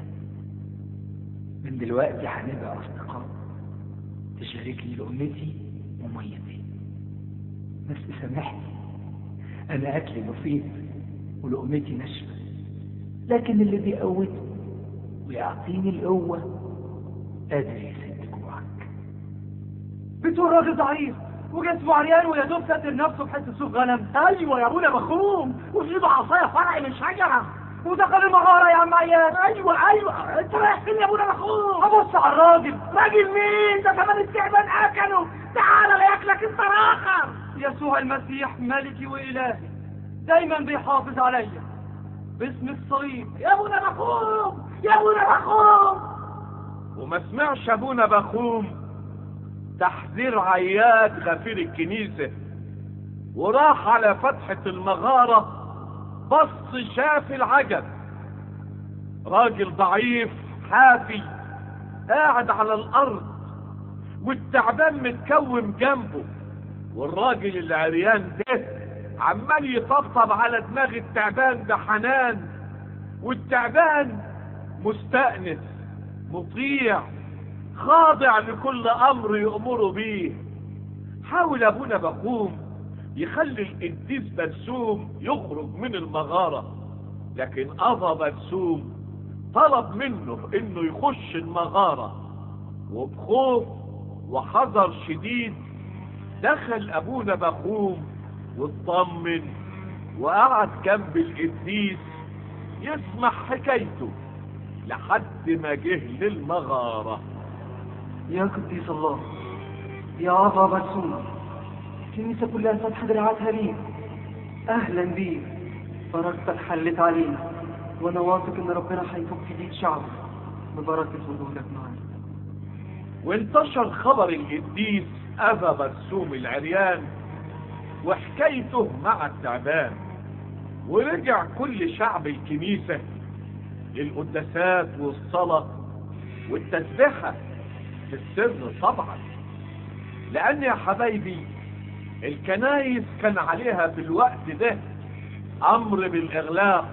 من دلوقتي هنبقى اصدقاء تشاركني لقمتي وميتي بس سامحني انا اكلي بسيط ولقمتي ناشفه لكن اللي بيقوتني ويعطيني القوه قادر يسد جوعك بتقول راجل ضعيف وجسمه عريان ويا دوب ساتر نفسه بحته سوق غنم ايوه يا ابونا مخروم وفي ايده عصايه فرع من شجره ودخل المغاره يا عم عياد ايوه ايوه انت رايح فين يا ابونا مخروم ابص على الراجل راجل مين ده كمان التعبان اكله تعالى لا ياكلك انت اخر يسوع المسيح ملكي والهي دايما بيحافظ عليا باسم الصليب يا ابونا مخروم يا ابونا مخروم وما سمعش ابونا بخوم تحذير عياد غفير الكنيسة وراح على فتحة المغارة بص شاف العجب راجل ضعيف حافي قاعد على الارض والتعبان متكوم جنبه والراجل العريان ده عمال يطبطب على دماغ التعبان بحنان والتعبان مستأنس مطيع خاضع لكل امر يأمره بيه حاول ابونا بقوم يخلي القديس برسوم يخرج من المغارة لكن ابا برسوم طلب منه انه يخش المغارة وبخوف وحذر شديد دخل ابونا بخوم واطمن وقعد جنب القديس يسمع حكايته لحد ما جه للمغاره يا قديس الله يا أبا برسوم الكنيسة كلها فاتحة دراعاتها ليك أهلا بيك بركتك حلت علينا وأنا واثق إن ربنا هيفك بيك شعبه ببركة وجودك معانا وانتشر خبر القديس أبا برسوم العريان وحكايته مع التعبان ورجع كل شعب الكنيسة للقداسات والصلاة والتسبيحة في السر طبعا لأن يا حبايبي الكنايس كان عليها في الوقت ده أمر بالإغلاق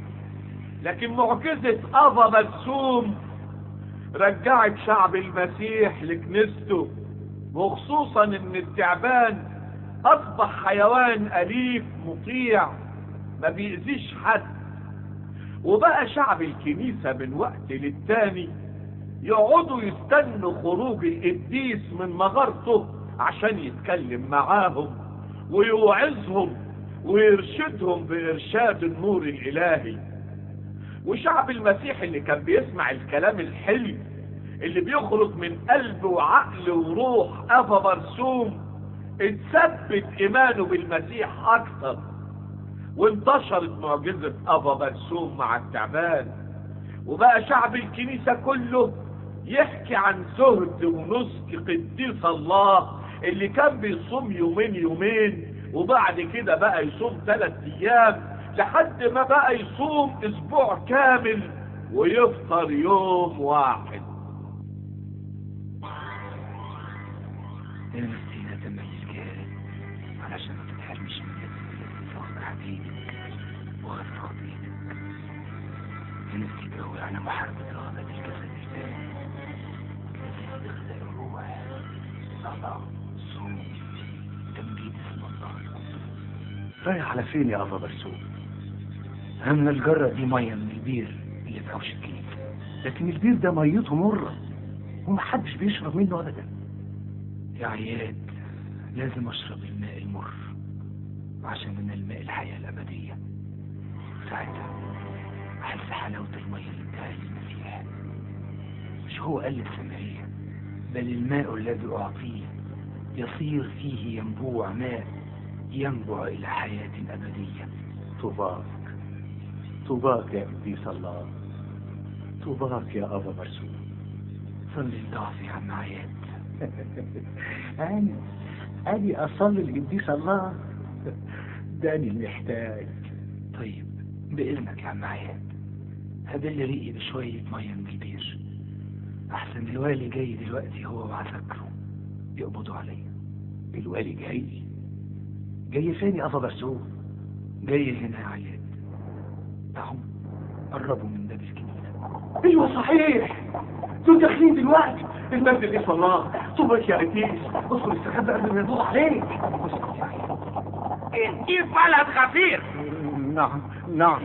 لكن معجزة أبا برسوم رجعت شعب المسيح لكنيسته وخصوصا ان التعبان اصبح حيوان اليف مطيع ما بيأذيش حد وبقى شعب الكنيسة من وقت للتاني يقعدوا يستنوا خروج القديس من مغارته عشان يتكلم معاهم ويوعظهم ويرشدهم بإرشاد النور الإلهي وشعب المسيح اللي كان بيسمع الكلام الحلو اللي بيخرج من قلب وعقل وروح أبا برسوم اتثبت إيمانه بالمسيح أكثر وانتشرت معجزة أبا برسوم مع التعبان وبقى شعب الكنيسة كله يحكي عن زهد ونسك قديس الله اللي كان بيصوم يومين يومين وبعد كده بقى يصوم ثلاث ايام لحد ما بقى يصوم اسبوع كامل ويفطر يوم واحد نفسي نتميز جهاد علشان ما تتحرمش من نفسي فخر حبيبك وغفر خطيئتك نفسي تقوي على محاربة رغبة الجسد الفاني نفسي استغذاء الروح صلاة صوم تمجيد اسم الله القدس رايح على فين يا أبا برسوم؟ هم الجرة دي مية من البير اللي في حوش الكنيسة لكن البير ده ميته مرة ومحدش بيشرب منه أبدا يا عياد لازم أشرب الماء المر عشان من الماء الحياة الأبدية ساعتها أحس حلاوة المية اللي اداها لي المسيح مش هو قال للسامرية بل الماء الذي أعطيه يصير فيه ينبوع ماء ينبع إلى حياة أبدية طوباك طوباك يا قديس الله طوباك يا أبا برسوم صلي لضعفي يا عم عياد أنا أني أصلي لقديس الله داني المحتاج طيب بإذنك يا عم عياد هبل ريقي بشوية مية من البير أحسن الوالي جاي دلوقتي هو وعسكره يقبضوا عليا الوالي جاي جاي فين يا ابا برسوم جاي هنا يا عياد تعالوا قربوا من باب الكنيسه ايوه صحيح دول داخلين دلوقتي المجد اللي الله صبرك يا ريتيس ادخل استخبى قبل ما يبوظ عليك اسكت يا عياد انت بلد غفير نعم نعم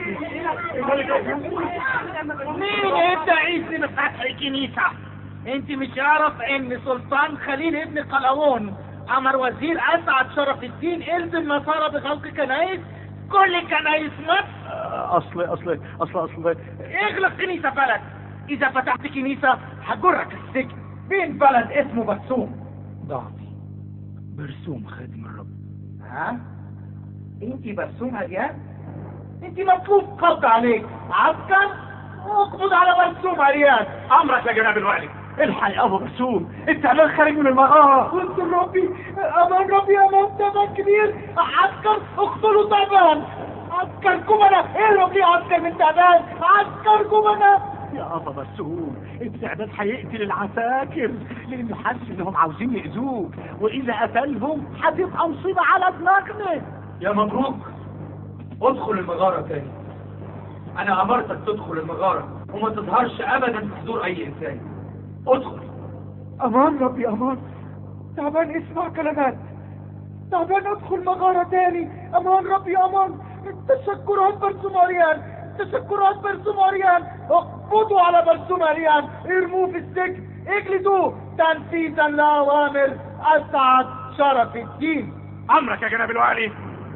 مين انت عيسى من فتح الكنيسة انت مش عارف ان سلطان خليل ابن قلاوون امر وزير اسعد شرف الدين الزم النصارى بغلق كنايس كل كنايس مصر اصل اصل اصل اصل اغلق كنيسة بلد اذا فتحت كنيسة هجرك السجن مين بلد اسمه برسوم ضعفي برسوم خادم الرب ها انت برسوم هديان انت مطلوب قبض عليك عسكر اقبض على برسوم عريان امرك يا جناب الوالي الحق يا ابو برسوم التعبان خارج من المغاره قلت ربي امان ربي امان تعبان كبير عسكر اقتلوا تعبان عسكر كمنا اهرب لي عسكر من تعبان عسكر كمنا يا ابا برسوم التعبان هيقتل العساكر لانه حاسس انهم عاوزين يأذوك واذا قتلهم هتبقى مصيبه على دماغنا يا مبروك ادخل المغاره تاني انا امرتك تدخل المغاره وما تظهرش ابدا في حضور اي انسان ادخل امان ربي امان تعبان اسمع كلمات تعبان ادخل مغاره تاني امان ربي امان تشكرات برسوم عريان تشكرات برسوم عريان اقبضوا على برسوم عريان ارموه في السجن اجلدوه تنفيذا لاوامر اسعد شرف الدين امرك يا جناب الوالي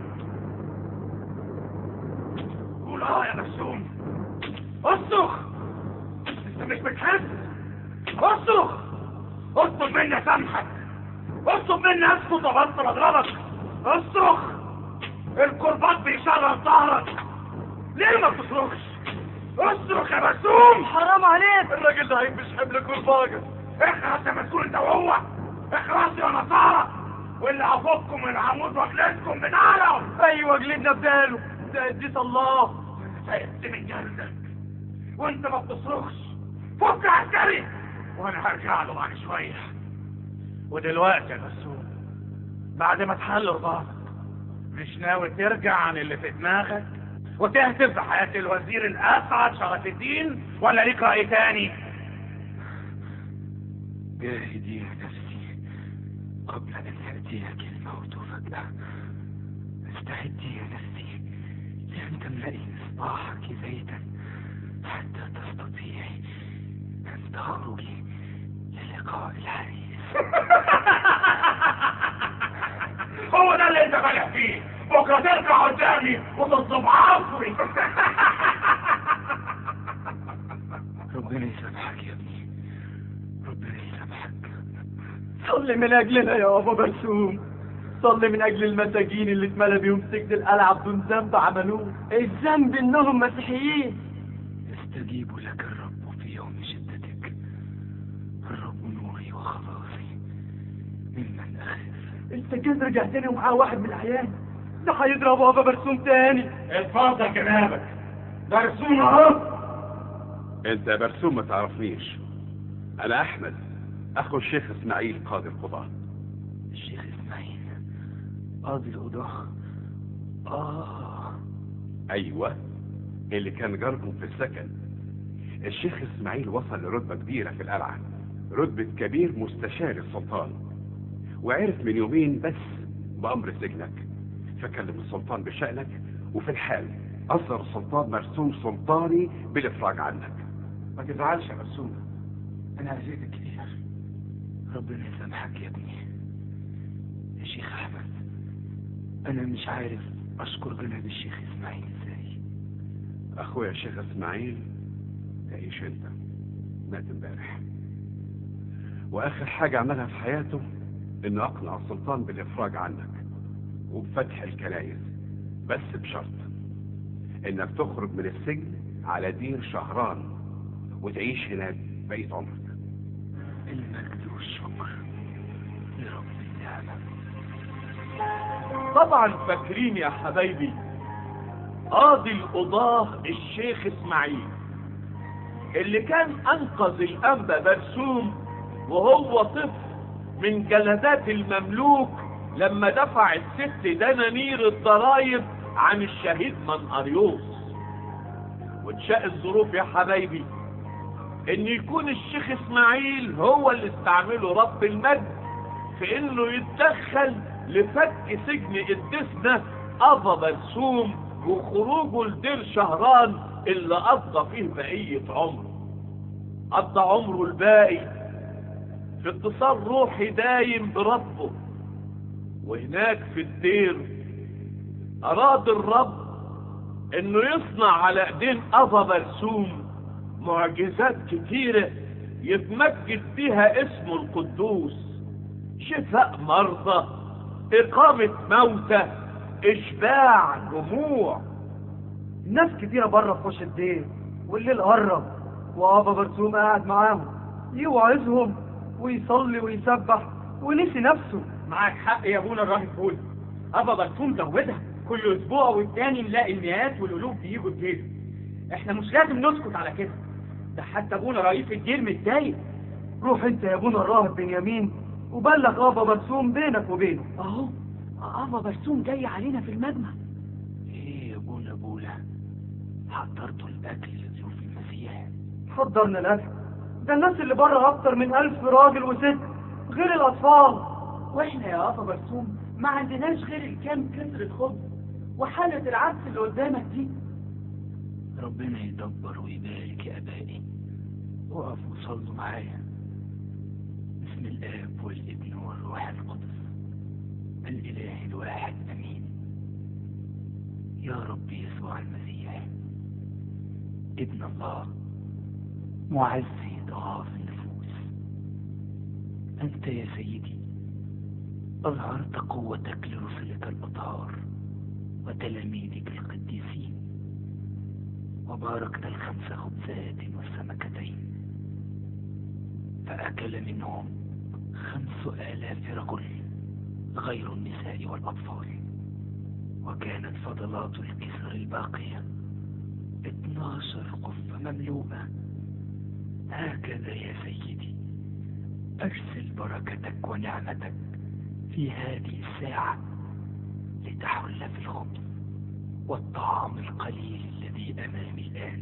قول اه يا برسوم اصرخ انت مش بتحس اصرخ اطلب مني اسامحك اطلب مني اسكت وابطل اضربك اصرخ الكرباج بيشرب ظهرك ليه ما بتصرخش اصرخ يا برسوم حرام عليك الراجل ده هيلبس حمل كرباجة اخرس يا مسؤول انت وهو اخرس يا نصارى واللي هفككم من العمود واجلدكم بنعلم ايوه جلدنا بداله ده قديس الله سيبت من جلدك وانت ما بتصرخش فك عسكري وانا هرجع له بعد شويه ودلوقتي يا مسؤول بعد ما تحل رضاك مش ناوي ترجع عن اللي في دماغك وتهتف بحياة الوزير الأسعد شرف الدين ولا ليك رأي تاني؟ جاهدي يا نفسي قبل أن يأتيك الموت فجأة استعدي يا نفسي لأن تملئي إصباحك زيتا حتى تستطيعي أن تخرجي للقاء الحريص هو ده اللي انت فالح فيه بكره ترجع قدامي وتطلب عفوي ربنا يسامحك يا ابني ربنا يسامحك صلي من اجلنا يا ابو برسوم صلي من اجل المساجين اللي اتملى بيهم سجن القلعه بدون ذنب عملوه الذنب انهم مسيحيين يستجيب لك الرب في يوم شدتك الرب نوري وخلاصي ممن أخاف انت كده رجعتني ومعاه واحد من العيال ده هيضرب ابو برسوم تاني اتفضل جنابك برسوم اهو انت برسوم ما تعرفنيش انا احمد اخو الشيخ اسماعيل قاضي القضاة الشيخ إسماعيل قاضي القضاء آه ايوه اللي كان جاركم في السكن الشيخ اسماعيل وصل لرتبة كبيرة في القلعة رتبة كبير مستشار السلطان وعرف من يومين بس بأمر سجنك فكلم السلطان بشأنك وفي الحال أصدر السلطان مرسوم سلطاني بالإفراج عنك ما تزعلش يا مرسوم أنا أذيتك كتير ربنا يسامحك يا ابني يا شيخ أحمد أنا مش عارف أشكر جناب الشيخ إسماعيل إزاي أخويا الشيخ اسماعيل تعيش أنت مات امبارح وآخر حاجة عملها في حياته إنه أقنع السلطان بالإفراج عنك وبفتح الكنايس بس بشرط إنك تخرج من السجن على دير شهران وتعيش هناك بقية عمرك المجد والشكر لرب النعمة طبعا فاكرين يا حبايبي قاضي القضاة الشيخ اسماعيل اللي كان انقذ الانبا برسوم وهو طفل من جلدات المملوك لما دفع الست دنانير الضرايب عن الشهيد من أريوس وتشاء الظروف يا حبايبي ان يكون الشيخ اسماعيل هو اللي استعمله رب المجد في انه يتدخل لفك سجن قدسنا ابا برسوم وخروجه لدير شهران اللي قضى فيه بقية عمره قضى عمره الباقي في اتصال روحي دايم بربه وهناك في الدير اراد الرب انه يصنع على ايدين ابا برسوم معجزات كتيرة يتمجد بها اسمه القدوس شفاء مرضى إقامة موتى إشباع جموع ناس كتيرة بره في وش الدين والليل قرب وابا برسوم قاعد معاهم يوعظهم ويصلي ويسبح ونسي نفسه معاك حق يا ابونا الراهب بول ابا برسوم زودها كل اسبوع والتاني نلاقي المئات والالوف بيجوا الدير احنا مش لازم نسكت على كده ده حتى ابونا رئيس الدير متضايق روح انت يا ابونا الراهب بنيامين وبلغ ابا برسوم بينك وبينه اهو ابا برسوم جاي علينا في المجمع ايه يا ابونا بولا حضرتوا الاكل لضيوف المسيح حضرنا الاكل ده الناس اللي بره اكتر من الف راجل وست غير الاطفال واحنا يا ابا برسوم ما عندناش غير الكام كسرة خبز وحالة العدس اللي قدامك دي ربنا يدبر ويبارك يا ابائي وقفوا وصلوا معايا بسم الاب والابن والروح القدس الاله الواحد امين يا رب يسوع المسيح ابن الله معزي ضعاف النفوس انت يا سيدي اظهرت قوتك لرسلك الاطهار وتلاميذك القديسين وباركت الخمس خبزات والسمكتين فأكل منهم خمس آلاف رجل غير النساء والأطفال وكانت فضلات الكسر الباقية اتناشر قفة مملوءة هكذا يا سيدي أرسل بركتك ونعمتك في هذه الساعة لتحل في الخبز والطعام القليل الذي أمامي الآن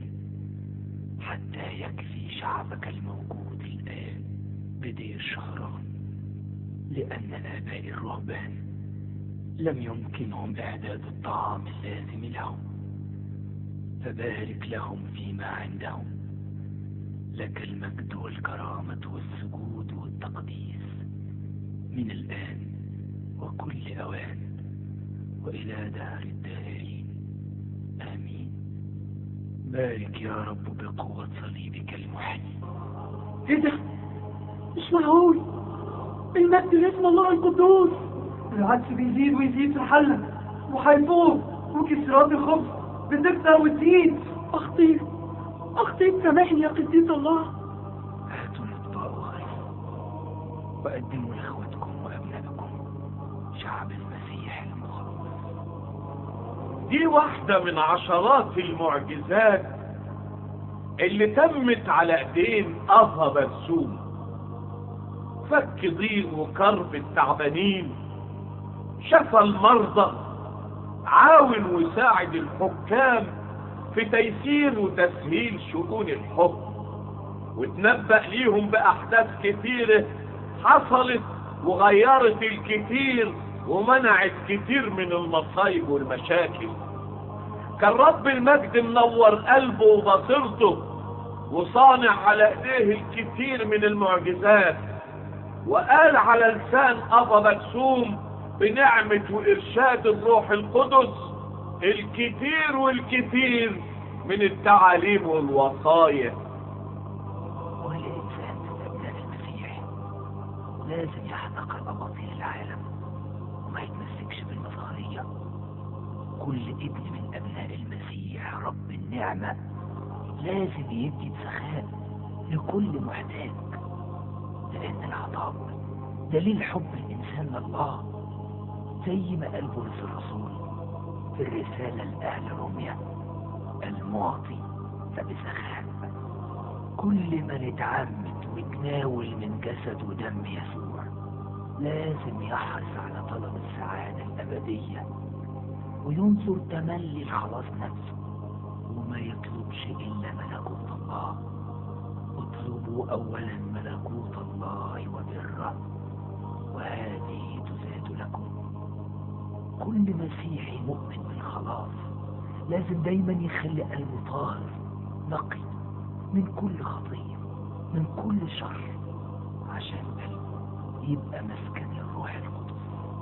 حتى يكفي شعبك الموجود الآن بدير شهران لأن آباء الرهبان لم يمكنهم إعداد الطعام اللازم لهم فبارك لهم فيما عندهم لك المجد والكرامة والسجود والتقديس من الآن وكل أوان وإلى دار الدائرين آمين بارك يا رب بقوة صليبك المحيي ايه ده مش معقول المجد لاسم الله القدوس العدس بيزيد ويزيد في الحلة وهيفوق وكسرات الخبز بتكتر وتزيد اخطيت اخطيت سامحني يا قديس الله هاتوا الأطباق وغيروا وقدموا لإخوتكم وأبنائكم شعب المسيح المخلص دي واحدة من عشرات المعجزات اللي تمت على ايدين ابا برسوم فك ضيق وكرب التعبانين شفى المرضى عاون وساعد الحكام في تيسير وتسهيل شؤون الحكم وتنبأ ليهم بأحداث كتيرة حصلت وغيرت الكتير ومنعت كتير من المصايب والمشاكل كان رب المجد منور قلبه وبصيرته وصانع على ايديه الكثير من المعجزات وقال على لسان ابا مكسوم بنعمة وارشاد الروح القدس الكثير والكثير من التعاليم والوصايا والإنسان من أبناء المسيح لازم يحتقر أباطيل العالم وما يتمسكش بالمظهرية كل ابن من أبناء المسيح رب النعمة لازم يدي بسخاء لكل محتاج لأن العطاء دليل حب الإنسان لله زي ما قال بولس الرسول في الرسالة لأهل روميا المعطي فبسخاء كل من اتعمد وتناول من جسد ودم يسوع لازم يحرص على طلب السعادة الأبدية وينظر تملي لخلاص نفسه وما يطلبش إلا ملكوت الله اطلبوا أولا ملكوت الله وبره وهذه تزاد لكم كل مسيحي مؤمن بالخلاص لازم دايما يخلي قلبه طاهر نقي من كل خطية من كل شر عشان قلبه يبقى مسكن الروح القدس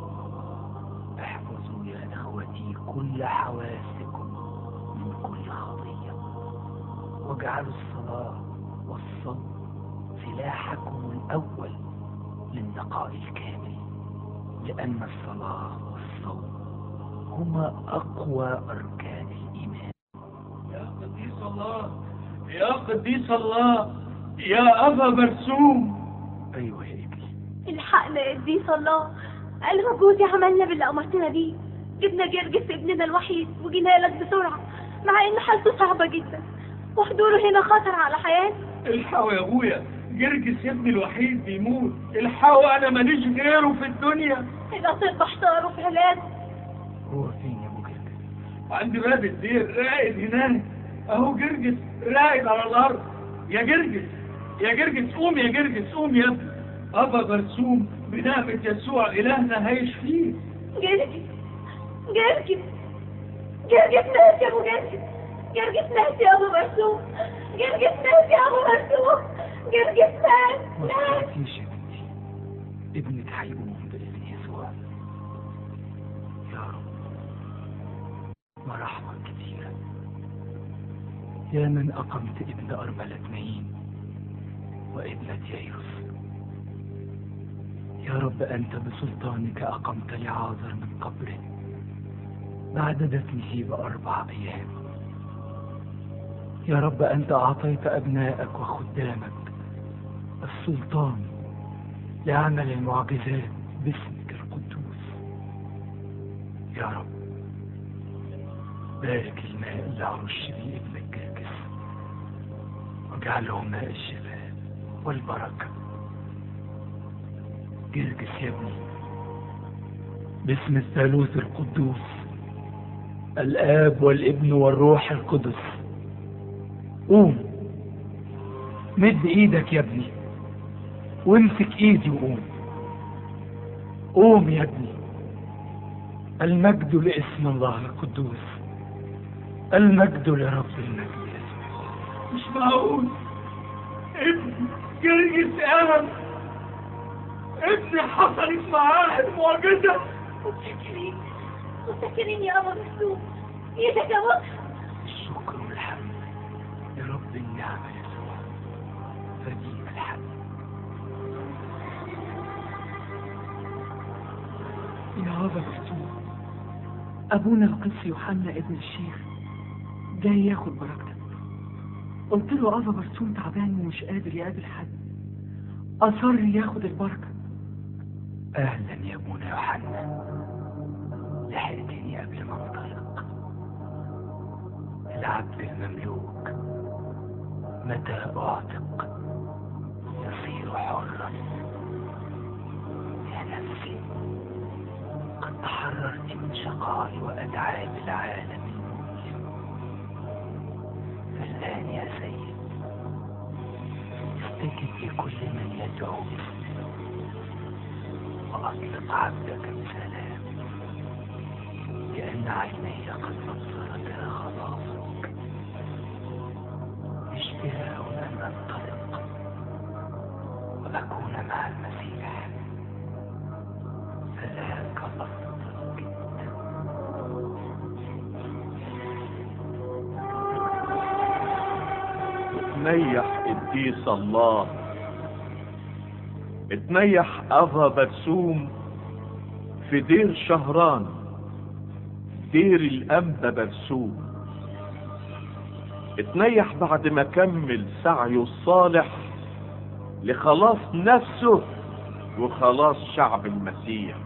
احفظوا يا اخوتي كل حواسكم من كل خطية واجعلوا الصلاة والصوم سلاحكم الأول للنقاء الكامل لأن الصلاة والصوم هما أقوى أركان الإيمان يا قديس الله يا قديس الله يا أبا برسوم أيوة يا ابني الحقنا يا قديس الله قال جوزي عملنا باللي أمرتنا بيه جبنا جرجس ابننا الوحيد وجينا لك بسرعة مع إن حالته صعبة جدا وحضوره هنا خطر على حياته الحقوا يا ابويا جرجس يا ابني الوحيد بيموت الحقوا انا ماليش غيره في الدنيا الأطباء احتاروا في علاجه هو فين يا أبو جرجس عندي باب الدير راقد هناك اهو جرجس راقد على الارض يا جرجس يا جرجس قوم يا جرجس قوم يا ابني ابا برسوم بنعمة يسوع الهنا هيشفيه جرجس جرجس جرجس مات يا ابو جرجس جرجس مات يا ابو مرسوم جرجس مات يا ابو مرسوم جرجس مات ما مات تخافيش يا بنتي ابنك هيقوم بإذن يسوع يا رب مرحمة كتيرة يا من أقمت ابن أرملة نعيم وابنة ييروس يا رب أنت بسلطانك أقمت لعازر من قبره بعد دفنه بأربع أيام يا رب أنت أعطيت أبنائك وخدامك السلطان لعمل المعجزات باسمك القدوس يا رب بارك الماء اللي هرش بيه ابنك جرجس واجعله ماء الشفاء والبركة جرجس يا ابني باسم الثالوث القدوس الآب والابن والروح القدس قوم مد ايدك يا ابني وامسك ايدي وقوم قوم يا ابني المجد لاسم الله القدوس المجد لرب المجد يسوع مش معقول ابني جرجس قام ابني حصلت معاه المعجزة متشكرين متشكرين يا ابو مرسوم ايدك يا بطل الشكر والحمد لرب النعمة يسوع فديك الحمد يا هذا الرسول أبونا القس يوحنا ابن الشيخ جاي ياخد بركتك قلت له أبا برسوم تعبان ومش قادر يقابل حد أصر ياخد البركة أهلا يا أبونا يوحنا لحقتني قبل ما انطلق العبد المملوك متى أعتق يصير حرا يا نفسي قد تحررت من شقاء وأتعاب العالم المؤلم فالآن يا سيد استجب لكل من يدعو باسمك وأطلق عبدك بسلام لأن عيني قد أبصرتا خلاصك اشتهاء أن أنطلق وأكون مع المسيح فذاك أفضل جدا اتنيح قديس الله اتنيح ابا برسوم في دير شهران دير الانبا برسوم اتنيح بعد ما كمل سعيه الصالح لخلاص نفسه وخلاص شعب المسيح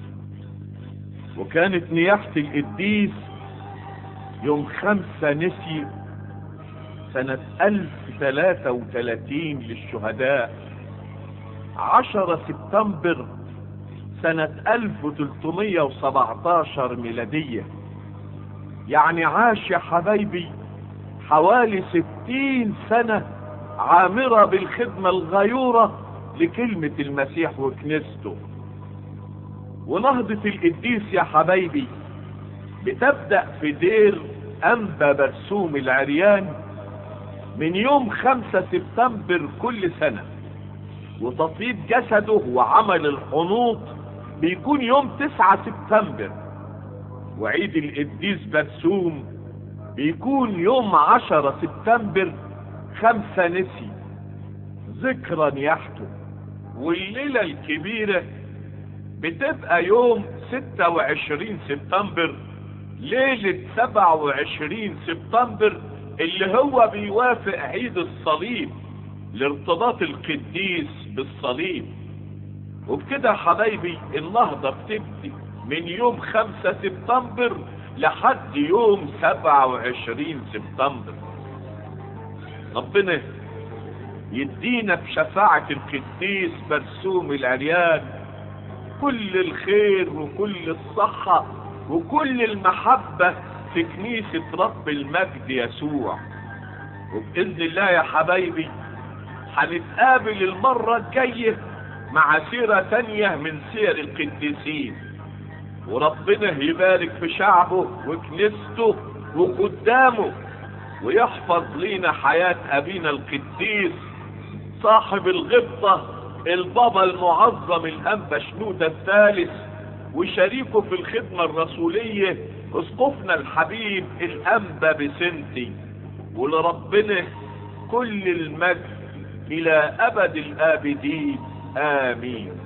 وكانت نياحة القديس يوم خمسة نسي سنة ألف ثلاثة وثلاثين للشهداء عشرة سبتمبر سنة 1317 ميلادية يعني عاش يا حبايبي حوالي ستين سنة عامرة بالخدمة الغيورة لكلمة المسيح وكنيسته ونهضة القديس يا حبايبي بتبدأ في دير أنبا برسوم العريان من يوم خمسة سبتمبر كل سنة وتطيب جسده وعمل الحنوط بيكون يوم تسعة سبتمبر وعيد القديس برسوم بيكون يوم عشرة سبتمبر خمسة نسي ذكرا يحتم والليلة الكبيرة بتبقى يوم ستة وعشرين سبتمبر ليلة سبعة وعشرين سبتمبر اللي هو بيوافق عيد الصليب لارتباط القديس بالصليب وبكده يا حبايبي النهضة بتبدي من يوم خمسة سبتمبر لحد يوم سبعة وعشرين سبتمبر ربنا يدينا بشفاعة القديس برسوم العريان كل الخير وكل الصحة وكل المحبة في كنيسة رب المجد يسوع وبإذن الله يا حبايبي هنتقابل المرة الجاية مع سيرة تانية من سير القديسين وربنا يبارك في شعبه وكنيسته وقدامه ويحفظ لينا حياة أبينا القديس صاحب الغبطة البابا المعظم الأنبا شنودة الثالث وشريكه في الخدمة الرسولية اسقفنا الحبيب الأنبا بسنتي ولربنا كل المجد إلى أبد الآبدين آمين